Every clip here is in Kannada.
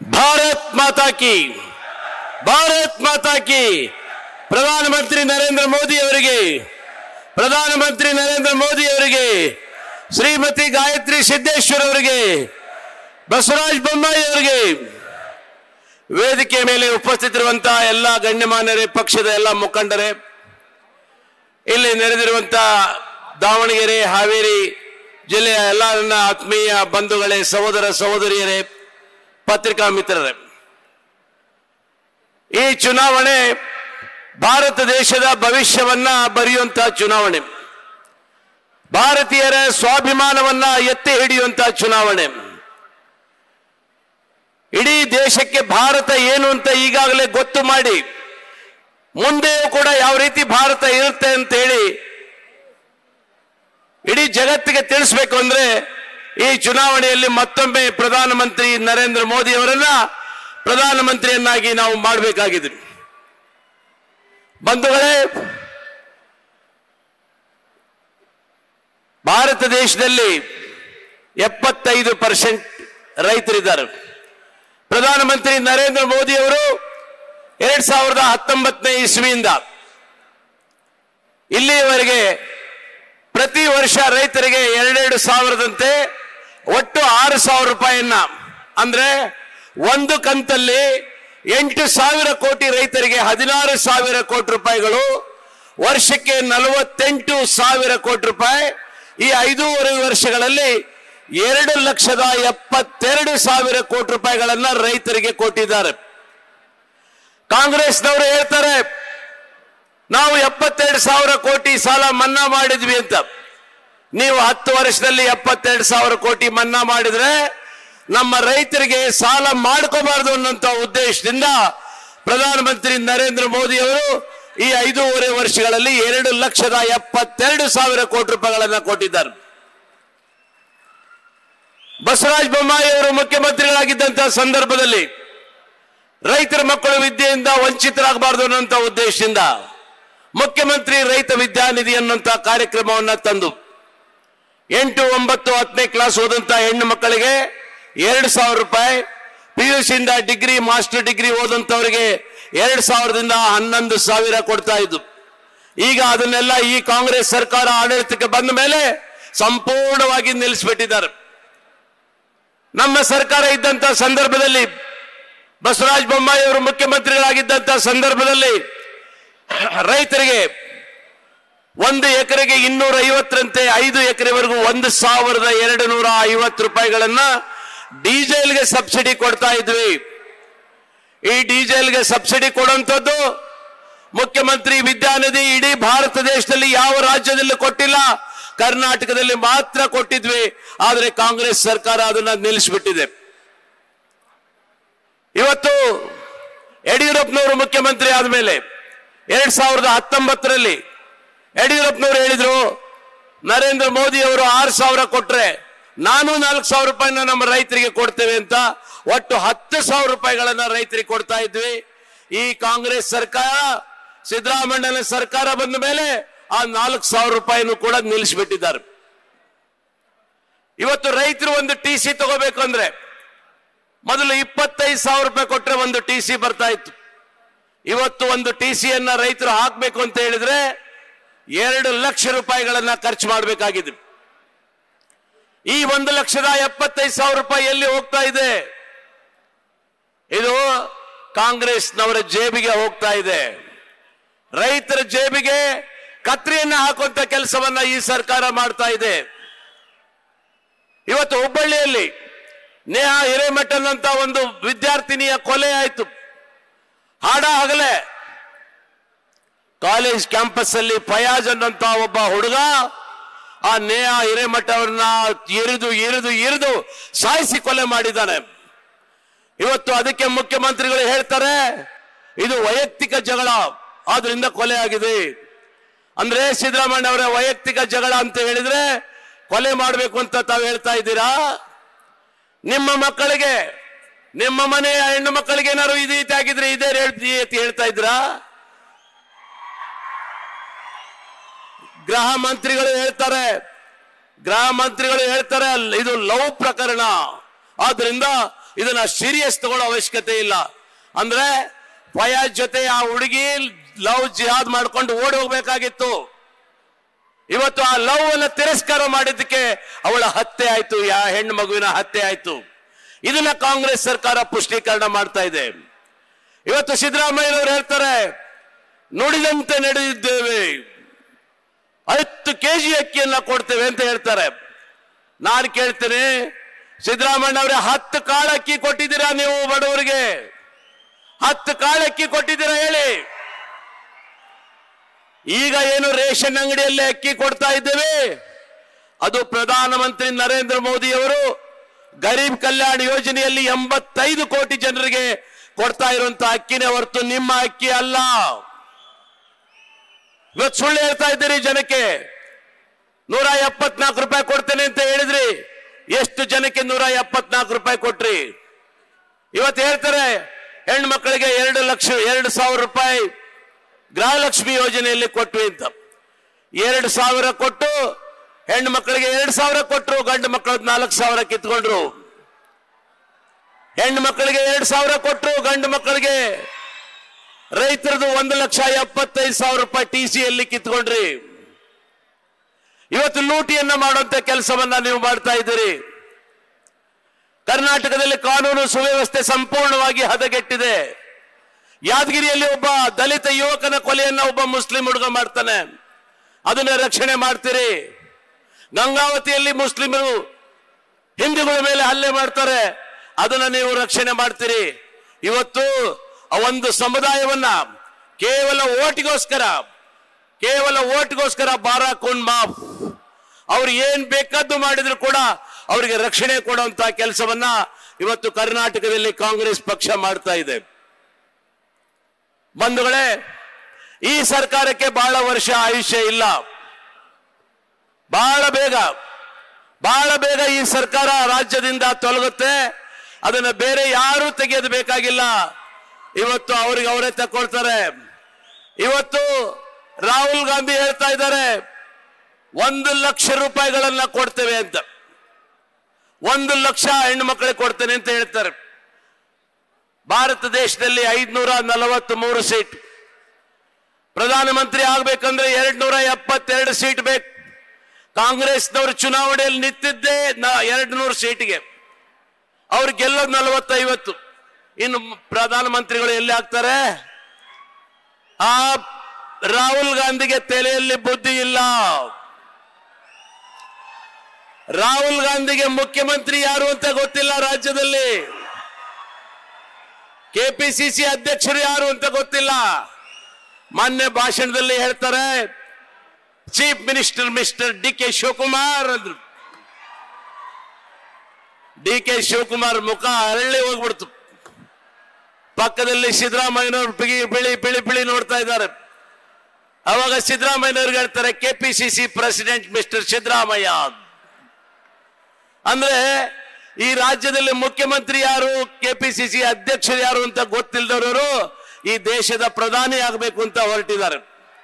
ಭಾರತ್ ಮಾತಾ ಕಿ ಭಾರತ್ ಮಾತಾ ಕಿ ಪ್ರಧಾನಮಂತ್ರಿ ನರೇಂದ್ರ ಮೋದಿ ಅವರಿಗೆ ಪ್ರಧಾನಮಂತ್ರಿ ನರೇಂದ್ರ ಮೋದಿ ಅವರಿಗೆ ಶ್ರೀಮತಿ ಗಾಯತ್ರಿ ಸಿದ್ದೇಶ್ವರ್ ಅವರಿಗೆ ಬಸವರಾಜ ಬೊಮ್ಮಾಯಿ ಅವರಿಗೆ ವೇದಿಕೆ ಮೇಲೆ ಉಪಸ್ಥಿತರಿರುವಂತಹ ಎಲ್ಲ ಗಣ್ಯಮಾನ್ಯರೇ ಪಕ್ಷದ ಎಲ್ಲ ಮುಖಂಡರೇ ಇಲ್ಲಿ ನೆರೆದಿರುವಂತಹ ದಾವಣಗೆರೆ ಹಾವೇರಿ ಜಿಲ್ಲೆಯ ಎಲ್ಲ ನನ್ನ ಆತ್ಮೀಯ ಬಂಧುಗಳೇ ಸಹೋದರ ಸಹೋದರಿಯರೇ ಪತ್ರಿಕಾ ಮಿತ್ರರೇ ಈ ಚುನಾವಣೆ ಭಾರತ ದೇಶದ ಭವಿಷ್ಯವನ್ನ ಬರೆಯುವಂತಹ ಚುನಾವಣೆ ಭಾರತೀಯರ ಸ್ವಾಭಿಮಾನವನ್ನ ಎತ್ತಿ ಹಿಡಿಯುವಂತಹ ಚುನಾವಣೆ ಇಡೀ ದೇಶಕ್ಕೆ ಭಾರತ ಏನು ಅಂತ ಈಗಾಗಲೇ ಗೊತ್ತು ಮಾಡಿ ಮುಂದೆಯೂ ಕೂಡ ಯಾವ ರೀತಿ ಭಾರತ ಇರುತ್ತೆ ಅಂತ ಹೇಳಿ ಇಡೀ ಜಗತ್ತಿಗೆ ತಿಳಿಸ್ಬೇಕು ಅಂದ್ರೆ ಈ ಚುನಾವಣೆಯಲ್ಲಿ ಮತ್ತೊಮ್ಮೆ ಪ್ರಧಾನಮಂತ್ರಿ ನರೇಂದ್ರ ಮೋದಿ ಅವರನ್ನ ಪ್ರಧಾನಮಂತ್ರಿಯನ್ನಾಗಿ ನಾವು ಮಾಡಬೇಕಾಗಿದೆ ಬಂಧುಗಳೇ ಭಾರತ ದೇಶದಲ್ಲಿ ಎಪ್ಪತ್ತೈದು ಪರ್ಸೆಂಟ್ ರೈತರಿದ್ದಾರೆ ಪ್ರಧಾನಮಂತ್ರಿ ನರೇಂದ್ರ ಮೋದಿ ಅವರು ಎರಡ್ ಸಾವಿರದ ಹತ್ತೊಂಬತ್ತನೇ ಇಸ್ವಿಯಿಂದ ಇಲ್ಲಿಯವರೆಗೆ ಪ್ರತಿ ವರ್ಷ ರೈತರಿಗೆ ಎರಡೆರಡು ಸಾವಿರದಂತೆ ಒಟ್ಟು ಆರು ಸಾವಿರ ರೂಪಾಯಿಯನ್ನ ಅಂದ್ರೆ ಒಂದು ಕಂತಲ್ಲಿ ಎಂಟು ಸಾವಿರ ಕೋಟಿ ರೈತರಿಗೆ ಹದಿನಾರು ಸಾವಿರ ಕೋಟಿ ರೂಪಾಯಿಗಳು ವರ್ಷಕ್ಕೆ ನಲವತ್ತೆಂಟು ಸಾವಿರ ಕೋಟಿ ರೂಪಾಯಿ ಈ ಐದೂವರೆ ವರ್ಷಗಳಲ್ಲಿ ಎರಡು ಲಕ್ಷದ ಎಪ್ಪತ್ತೆರಡು ಸಾವಿರ ಕೋಟಿ ರೂಪಾಯಿಗಳನ್ನ ರೈತರಿಗೆ ಕೊಟ್ಟಿದ್ದಾರೆ ಕಾಂಗ್ರೆಸ್ನವರು ಹೇಳ್ತಾರೆ ನಾವು ಎಪ್ಪತ್ತೆರಡು ಸಾವಿರ ಕೋಟಿ ಸಾಲ ಮನ್ನಾ ಮಾಡಿದ್ವಿ ಅಂತ ನೀವು ಹತ್ತು ವರ್ಷದಲ್ಲಿ ಎಪ್ಪತ್ತೆರಡು ಸಾವಿರ ಕೋಟಿ ಮನ್ನಾ ಮಾಡಿದ್ರೆ ನಮ್ಮ ರೈತರಿಗೆ ಸಾಲ ಮಾಡ್ಕೋಬಾರದು ಅನ್ನೋಂಥ ಉದ್ದೇಶದಿಂದ ಪ್ರಧಾನಮಂತ್ರಿ ನರೇಂದ್ರ ಮೋದಿ ಅವರು ಈ ಐದೂವರೆ ವರ್ಷಗಳಲ್ಲಿ ಎರಡು ಲಕ್ಷದ ಎಪ್ಪತ್ತೆರಡು ಸಾವಿರ ಕೋಟಿ ರೂಪಾಯಿಗಳನ್ನ ಕೊಟ್ಟಿದ್ದಾರೆ ಬಸವರಾಜ ಬೊಮ್ಮಾಯಿ ಅವರು ಮುಖ್ಯಮಂತ್ರಿಗಳಾಗಿದ್ದಂತಹ ಸಂದರ್ಭದಲ್ಲಿ ರೈತರ ಮಕ್ಕಳು ವಿದ್ಯೆಯಿಂದ ವಂಚಿತರಾಗಬಾರದು ಅನ್ನುವಂಥ ಉದ್ದೇಶದಿಂದ ಮುಖ್ಯಮಂತ್ರಿ ರೈತ ವಿದ್ಯಾನಿಧಿ ಅನ್ನುವಂಥ ಕಾರ್ಯಕ್ರಮವನ್ನ ತಂದು ಎಂಟು ಒಂಬತ್ತು ಹತ್ತನೇ ಕ್ಲಾಸ್ ಓದಂತ ಹೆಣ್ಣು ಮಕ್ಕಳಿಗೆ ಎರಡು ಸಾವಿರ ರೂಪಾಯಿ ಪಿ ಯು ಸಿಯಿಂದ ಡಿಗ್ರಿ ಮಾಸ್ಟರ್ ಡಿಗ್ರಿ ಓದಂತವರಿಗೆ ಎರಡು ಸಾವಿರದಿಂದ ಹನ್ನೊಂದು ಸಾವಿರ ಕೊಡ್ತಾ ಇದ್ದು ಈಗ ಅದನ್ನೆಲ್ಲ ಈ ಕಾಂಗ್ರೆಸ್ ಸರ್ಕಾರ ಆಡಳಿತಕ್ಕೆ ಬಂದ ಮೇಲೆ ಸಂಪೂರ್ಣವಾಗಿ ನಿಲ್ಲಿಸ್ಬಿಟ್ಟಿದ್ದಾರೆ ನಮ್ಮ ಸರ್ಕಾರ ಇದ್ದಂತ ಸಂದರ್ಭದಲ್ಲಿ ಬಸವರಾಜ ಬೊಮ್ಮಾಯಿ ಅವರು ಮುಖ್ಯಮಂತ್ರಿಗಳಾಗಿದ್ದಂತ ಸಂದರ್ಭದಲ್ಲಿ ರೈತರಿಗೆ ಒಂದು ಎಕರೆಗೆ ಇನ್ನೂರ ಐವತ್ತರಂತೆ ಐದು ಎಕರೆವರೆಗೂ ಒಂದು ಸಾವಿರದ ಎರಡು ನೂರ ಐವತ್ತು ರೂಪಾಯಿಗಳನ್ನ ಡೀಸೆಲ್ಗೆ ಸಬ್ಸಿಡಿ ಕೊಡ್ತಾ ಇದ್ವಿ ಈ ಡೀಸೆಲ್ಗೆ ಸಬ್ಸಿಡಿ ಕೊಡುವಂಥದ್ದು ಮುಖ್ಯಮಂತ್ರಿ ವಿದ್ಯಾನಿಧಿ ಇಡೀ ಭಾರತ ದೇಶದಲ್ಲಿ ಯಾವ ರಾಜ್ಯದಲ್ಲೂ ಕೊಟ್ಟಿಲ್ಲ ಕರ್ನಾಟಕದಲ್ಲಿ ಮಾತ್ರ ಕೊಟ್ಟಿದ್ವಿ ಆದರೆ ಕಾಂಗ್ರೆಸ್ ಸರ್ಕಾರ ಅದನ್ನ ನಿಲ್ಲಿಸ್ಬಿಟ್ಟಿದೆ ಇವತ್ತು ಯಡಿಯೂರಪ್ಪನವರು ಮುಖ್ಯಮಂತ್ರಿ ಆದಮೇಲೆ ಎರಡ್ ಸಾವಿರದ ಹತ್ತೊಂಬತ್ತರಲ್ಲಿ ಯಡಿಯೂರಪ್ಪನವರು ಹೇಳಿದ್ರು ನರೇಂದ್ರ ಮೋದಿ ಅವರು ಆರು ಸಾವಿರ ಕೊಟ್ರೆ ನಾನು ನಾಲ್ಕು ಸಾವಿರ ರೂಪಾಯಿನ ನಮ್ಮ ರೈತರಿಗೆ ಕೊಡ್ತೇವೆ ಅಂತ ಒಟ್ಟು ಹತ್ತು ಸಾವಿರ ರೂಪಾಯಿಗಳನ್ನ ರೈತರಿಗೆ ಕೊಡ್ತಾ ಇದ್ವಿ ಈ ಕಾಂಗ್ರೆಸ್ ಸರ್ಕಾರ ಸಿದ್ದರಾಮಣ್ಣನ ಸರ್ಕಾರ ಬಂದ ಮೇಲೆ ಆ ನಾಲ್ಕು ಸಾವಿರ ರೂಪಾಯಿನೂ ಕೂಡ ನಿಲ್ಲಿಸ್ಬಿಟ್ಟಿದ್ದಾರೆ ಇವತ್ತು ರೈತರು ಒಂದು ಟಿ ಸಿ ತಗೋಬೇಕು ಅಂದ್ರೆ ಮೊದಲು ಇಪ್ಪತ್ತೈದು ಸಾವಿರ ರೂಪಾಯಿ ಕೊಟ್ರೆ ಒಂದು ಟಿ ಸಿ ಬರ್ತಾ ಇತ್ತು ಇವತ್ತು ಒಂದು ಟಿ ಸಿಯನ್ನ ರೈತರು ಹಾಕಬೇಕು ಅಂತ ಹೇಳಿದ್ರೆ ಎರಡು ಲಕ್ಷ ರೂಪಾಯಿಗಳನ್ನ ಖರ್ಚು ಮಾಡಬೇಕಾಗಿದೆ ಈ ಒಂದು ಲಕ್ಷದ ಎಪ್ಪತ್ತೈದು ಸಾವಿರ ರೂಪಾಯಿ ಎಲ್ಲಿ ಹೋಗ್ತಾ ಇದೆ ಇದು ಕಾಂಗ್ರೆಸ್ನವರ ಜೇಬಿಗೆ ಹೋಗ್ತಾ ಇದೆ ರೈತರ ಜೇಬಿಗೆ ಕತ್ರಿಯನ್ನ ಹಾಕುವಂತ ಕೆಲಸವನ್ನ ಈ ಸರ್ಕಾರ ಮಾಡ್ತಾ ಇದೆ ಇವತ್ತು ಹುಬ್ಬಳ್ಳಿಯಲ್ಲಿ ನೇಹಾ ಹಿರೇಮಠನ್ ಅಂತ ಒಂದು ವಿದ್ಯಾರ್ಥಿನಿಯ ಕೊಲೆ ಆಯಿತು ಹಾಡ ಹಗಲೇ ಕಾಲೇಜ್ ಕ್ಯಾಂಪಸ್ ಅಲ್ಲಿ ಫಯಾಜ್ ಅನ್ನಂತ ಒಬ್ಬ ಹುಡುಗ ಆ ನೇಹಾ ಹಿರೇಮಠ ಅವ್ರನ್ನ ಇರಿದು ಇರಿದು ಇರಿದು ಸಾಯಿಸಿ ಕೊಲೆ ಮಾಡಿದ್ದಾನೆ ಇವತ್ತು ಅದಕ್ಕೆ ಮುಖ್ಯಮಂತ್ರಿಗಳು ಹೇಳ್ತಾರೆ ಇದು ವೈಯಕ್ತಿಕ ಜಗಳ ಆದ್ರಿಂದ ಕೊಲೆ ಆಗಿದೆ ಅಂದ್ರೆ ಸಿದ್ದರಾಮಯ್ಯ ಅವರ ವೈಯಕ್ತಿಕ ಜಗಳ ಅಂತ ಹೇಳಿದ್ರೆ ಕೊಲೆ ಮಾಡಬೇಕು ಅಂತ ತಾವು ಹೇಳ್ತಾ ಇದ್ದೀರಾ ನಿಮ್ಮ ಮಕ್ಕಳಿಗೆ ನಿಮ್ಮ ಮನೆಯ ಹೆಣ್ಣು ಮಕ್ಕಳಿಗೆ ಏನಾದ್ರು ಈ ರೀತಿ ಆಗಿದ್ರೆ ಇದೇ ರೀತಿ ಹೇಳ್ತಾ ಇದ್ರಾ ಗೃಹ ಮಂತ್ರಿಗಳು ಹೇಳ್ತಾರೆ ಗೃಹ ಮಂತ್ರಿಗಳು ಹೇಳ್ತಾರೆ ಇದು ಲವ್ ಪ್ರಕರಣ ಆದ್ರಿಂದ ಇದನ್ನ ಸೀರಿಯಸ್ ತಗೊಳ್ಳೋ ಅವಶ್ಯಕತೆ ಇಲ್ಲ ಅಂದ್ರೆ ಫಯಾಜ್ ಜೊತೆ ಆ ಹುಡುಗಿ ಲವ್ ಜಿಹಾದ್ ಮಾಡ್ಕೊಂಡು ಓಡಿ ಹೋಗ್ಬೇಕಾಗಿತ್ತು ಇವತ್ತು ಆ ಲವ್ ಅನ್ನ ತಿರಸ್ಕಾರ ಮಾಡಿದ್ದಕ್ಕೆ ಅವಳ ಹತ್ಯೆ ಆಯ್ತು ಯಾ ಹೆಣ್ಣು ಮಗುವಿನ ಹತ್ಯೆ ಆಯ್ತು ಇದನ್ನ ಕಾಂಗ್ರೆಸ್ ಸರ್ಕಾರ ಪುಷ್ಟೀಕರಣ ಮಾಡ್ತಾ ಇದೆ ಇವತ್ತು ಸಿದ್ದರಾಮಯ್ಯನವರು ಹೇಳ್ತಾರೆ ನುಡಿದಂತೆ ನಡೆದಿದ್ದೇವೆ ಹತ್ತು ಕೆಜಿ ಅಕ್ಕಿಯನ್ನ ಕೊಡ್ತೇವೆ ಅಂತ ಹೇಳ್ತಾರೆ ನಾನು ಕೇಳ್ತೇನೆ ಸಿದ್ದರಾಮಯ್ಯ ಅವರೇ ಹತ್ತು ಕಾಳು ಅಕ್ಕಿ ಕೊಟ್ಟಿದ್ದೀರಾ ನೀವು ಬಡವರಿಗೆ ಹತ್ತು ಕಾಳು ಅಕ್ಕಿ ಕೊಟ್ಟಿದ್ದೀರಾ ಹೇಳಿ ಈಗ ಏನು ರೇಷನ್ ಅಂಗಡಿಯಲ್ಲಿ ಅಕ್ಕಿ ಕೊಡ್ತಾ ಇದ್ದೇವೆ ಅದು ಪ್ರಧಾನಮಂತ್ರಿ ನರೇಂದ್ರ ಮೋದಿ ಅವರು ಗರೀಬ್ ಕಲ್ಯಾಣ ಯೋಜನೆಯಲ್ಲಿ ಎಂಬತ್ತೈದು ಕೋಟಿ ಜನರಿಗೆ ಕೊಡ್ತಾ ಇರುವಂತ ಅಕ್ಕಿನೇ ಹೊರತು ನಿಮ್ಮ ಅಕ್ಕಿ ಅಲ್ಲ ಇವತ್ತು ಸುಳ್ಳು ಹೇಳ್ತಾ ಇದ್ದೀರಿ ಜನಕ್ಕೆ ನೂರ ಎಪ್ಪತ್ನಾಲ್ಕು ರೂಪಾಯಿ ಕೊಡ್ತೇನೆ ಅಂತ ಹೇಳಿದ್ರಿ ಎಷ್ಟು ಜನಕ್ಕೆ ನೂರ ಎಪ್ಪತ್ನಾಲ್ಕು ರೂಪಾಯಿ ಕೊಟ್ರಿ ಇವತ್ತು ಹೇಳ್ತಾರೆ ಹೆಣ್ಣು ಮಕ್ಕಳಿಗೆ ಎರಡು ಲಕ್ಷ ಎರಡು ಸಾವಿರ ರೂಪಾಯಿ ಗೃಹಲಕ್ಷ್ಮಿ ಯೋಜನೆಯಲ್ಲಿ ಕೊಟ್ವಿ ಅಂತ ಎರಡು ಸಾವಿರ ಕೊಟ್ಟು ಹೆಣ್ಣು ಮಕ್ಕಳಿಗೆ ಎರಡು ಸಾವಿರ ಕೊಟ್ಟರು ಗಂಡು ಮಕ್ಕಳು ನಾಲ್ಕು ಸಾವಿರ ಕಿತ್ಕೊಂಡ್ರು ಹೆಣ್ಣು ಮಕ್ಕಳಿಗೆ ಎರಡು ಸಾವಿರ ಕೊಟ್ಟರು ಗಂಡು ಮಕ್ಕಳಿಗೆ ರೈತರದು ಒಂದು ಲಕ್ಷ ಎಪ್ಪತ್ತೈದು ಸಾವಿರ ರೂಪಾಯಿ ಟಿ ಸಿಯಲ್ಲಿ ಕಿತ್ಕೊಂಡ್ರಿ ಇವತ್ತು ಲೂಟಿಯನ್ನ ಮಾಡುವಂತ ಕೆಲಸವನ್ನ ನೀವು ಮಾಡ್ತಾ ಇದ್ದೀರಿ ಕರ್ನಾಟಕದಲ್ಲಿ ಕಾನೂನು ಸುವ್ಯವಸ್ಥೆ ಸಂಪೂರ್ಣವಾಗಿ ಹದಗೆಟ್ಟಿದೆ ಯಾದಗಿರಿಯಲ್ಲಿ ಒಬ್ಬ ದಲಿತ ಯುವಕನ ಕೊಲೆಯನ್ನ ಒಬ್ಬ ಮುಸ್ಲಿಂ ಹುಡುಗ ಮಾಡ್ತಾನೆ ಅದನ್ನ ರಕ್ಷಣೆ ಮಾಡ್ತೀರಿ ಗಂಗಾವತಿಯಲ್ಲಿ ಮುಸ್ಲಿಮರು ಹಿಂದೂಗಳ ಮೇಲೆ ಹಲ್ಲೆ ಮಾಡ್ತಾರೆ ಅದನ್ನ ನೀವು ರಕ್ಷಣೆ ಮಾಡ್ತೀರಿ ಇವತ್ತು ಆ ಒಂದು ಸಮುದಾಯವನ್ನ ಕೇವಲ ಓಟಿಗೋಸ್ಕರ ಕೇವಲ ಓಟ್ಗೋಸ್ಕರ ಬಾರಾಕೂನ್ ಮಾಫ್ ಅವ್ರು ಏನ್ ಬೇಕಾದ್ದು ಮಾಡಿದ್ರು ಕೂಡ ಅವರಿಗೆ ರಕ್ಷಣೆ ಕೊಡುವಂತ ಕೆಲಸವನ್ನ ಇವತ್ತು ಕರ್ನಾಟಕದಲ್ಲಿ ಕಾಂಗ್ರೆಸ್ ಪಕ್ಷ ಮಾಡ್ತಾ ಇದೆ ಬಂಧುಗಳೇ ಈ ಸರ್ಕಾರಕ್ಕೆ ಬಹಳ ವರ್ಷ ಆಯುಷ್ಯ ಇಲ್ಲ ಬಹಳ ಬೇಗ ಬಹಳ ಬೇಗ ಈ ಸರ್ಕಾರ ರಾಜ್ಯದಿಂದ ತೊಲಗುತ್ತೆ ಅದನ್ನ ಬೇರೆ ಯಾರು ತೆಗೆಯೋದು ಬೇಕಾಗಿಲ್ಲ ಇವತ್ತು ಅವ್ರಿಗೆ ಅವರೇ ತಕೊಳ್ತಾರೆ ಇವತ್ತು ರಾಹುಲ್ ಗಾಂಧಿ ಹೇಳ್ತಾ ಇದ್ದಾರೆ ಒಂದು ಲಕ್ಷ ರೂಪಾಯಿಗಳನ್ನ ಕೊಡ್ತೇವೆ ಅಂತ ಒಂದು ಲಕ್ಷ ಹೆಣ್ಣು ಮಕ್ಕಳಿಗೆ ಕೊಡ್ತೇನೆ ಅಂತ ಹೇಳ್ತಾರೆ ಭಾರತ ದೇಶದಲ್ಲಿ ಐದ್ನೂರ ನಲವತ್ತ್ ಮೂರು ಸೀಟ್ ಪ್ರಧಾನಮಂತ್ರಿ ಆಗ್ಬೇಕಂದ್ರೆ ಎರಡ್ ನೂರ ಎಪ್ಪತ್ತೆರಡು ಸೀಟ್ ಬೇಕು ಕಾಂಗ್ರೆಸ್ನವರು ಚುನಾವಣೆಯಲ್ಲಿ ನಿಂತಿದ್ದೇ ಎರಡು ನೂರು ಸೀಟ್ಗೆ ಅವ್ರು ಗೆಲ್ಲೋದು ನಲವತ್ತೈವತ್ತು ಇನ್ನು ಪ್ರಧಾನಮಂತ್ರಿಗಳು ಎಲ್ಲಿ ಆಗ್ತಾರೆ ಆ ರಾಹುಲ್ ಗಾಂಧಿಗೆ ತಲೆಯಲ್ಲಿ ಬುದ್ಧಿ ಇಲ್ಲ ರಾಹುಲ್ ಗಾಂಧಿಗೆ ಮುಖ್ಯಮಂತ್ರಿ ಯಾರು ಅಂತ ಗೊತ್ತಿಲ್ಲ ರಾಜ್ಯದಲ್ಲಿ ಕೆಪಿಸಿಸಿ ಅಧ್ಯಕ್ಷರು ಯಾರು ಅಂತ ಗೊತ್ತಿಲ್ಲ ಮೊನ್ನೆ ಭಾಷಣದಲ್ಲಿ ಹೇಳ್ತಾರೆ chief minister Mr D K Shivakumar ಅಂದ್ರು ಡಿ ಕೆ ಶಿವಕುಮಾರ್ ಮುಖ ಅರಳಿ ಹೋಗ್ಬಿಡ್ತು ಪಕ್ಕದಲ್ಲಿ ಸಿದ್ದರಾಮಯ್ಯನವರು ಬಿಳಿ ಬಿಳಿ ಬಿಳಿ ಬಿಳಿ ನೋಡ್ತಾ ಇದ್ದಾರೆ ಅವಾಗ ಸಿದ್ದರಾಮಯ್ಯನವ್ರಿಗೆ ಹೇಳ್ತಾರೆ ಕೆಪಿಸಿಸಿ ಪ್ರೆಸಿಡೆಂಟ್ ಮಿಸ್ಟರ್ ಸಿದ್ದರಾಮಯ್ಯ ಅಂದ್ರೆ ಈ ರಾಜ್ಯದಲ್ಲಿ ಮುಖ್ಯಮಂತ್ರಿ ಯಾರು ಕೆಪಿಸಿಸಿ ಅಧ್ಯಕ್ಷರು ಯಾರು ಅಂತ ಗೊತ್ತಿಲ್ಲದವರು ಈ ದೇಶದ ಪ್ರಧಾನಿ ಆಗಬೇಕು ಅಂತ ಹೊರಟಿದ್ದಾರೆ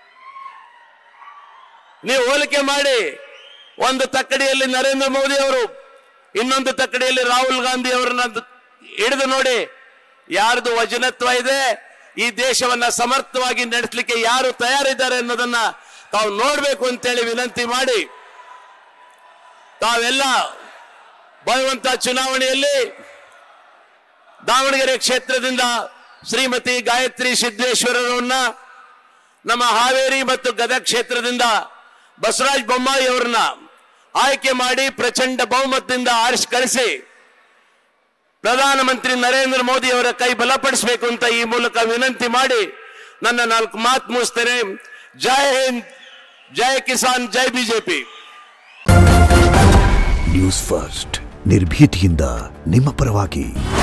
ನೀವು ಹೋಲಿಕೆ ಮಾಡಿ ಒಂದು ತಕ್ಕಡಿಯಲ್ಲಿ ನರೇಂದ್ರ ಮೋದಿ ಅವರು ಇನ್ನೊಂದು ತಕ್ಕಡಿಯಲ್ಲಿ ರಾಹುಲ್ ಗಾಂಧಿ ಅವರನ್ನ ಹಿಡಿದು ನೋಡಿ ಯಾರ್ದು ವಜನತ್ವ ಇದೆ ಈ ದೇಶವನ್ನ ಸಮರ್ಥವಾಗಿ ನಡೆಸಲಿಕ್ಕೆ ಯಾರು ತಯಾರಿದ್ದಾರೆ ಅನ್ನೋದನ್ನ ತಾವು ನೋಡ್ಬೇಕು ಅಂತೇಳಿ ವಿನಂತಿ ಮಾಡಿ ತಾವೆಲ್ಲ ಬರುವಂತ ಚುನಾವಣೆಯಲ್ಲಿ ದಾವಣಗೆರೆ ಕ್ಷೇತ್ರದಿಂದ ಶ್ರೀಮತಿ ಗಾಯತ್ರಿ ಸಿದ್ದೇಶ್ವರರನ್ನ ನಮ್ಮ ಹಾವೇರಿ ಮತ್ತು ಗದಗ ಕ್ಷೇತ್ರದಿಂದ ಬಸವರಾಜ ಬೊಮ್ಮಾಯಿ ಅವರನ್ನ ಆಯ್ಕೆ ಮಾಡಿ ಪ್ರಚಂಡ ಬಹುಮತದಿಂದ ಆರಿಸಿ ಕಳಿಸಿ ಪ್ರಧಾನಮಂತ್ರಿ ನರೇಂದ್ರ ಮೋದಿ ಅವರ ಕೈ ಬಲಪಡಿಸಬೇಕು ಅಂತ ಈ ಮೂಲಕ ವಿನಂತಿ ಮಾಡಿ ನನ್ನ ನಾಲ್ಕು ಮಾತು ಮುಗಿಸ್ತೇನೆ Jai Hind Jai Kisan Jai BJP news first ನಿರ್ಭೀತಿಯಿಂದ ನಿಮ್ಮ ಪರವಾಗಿ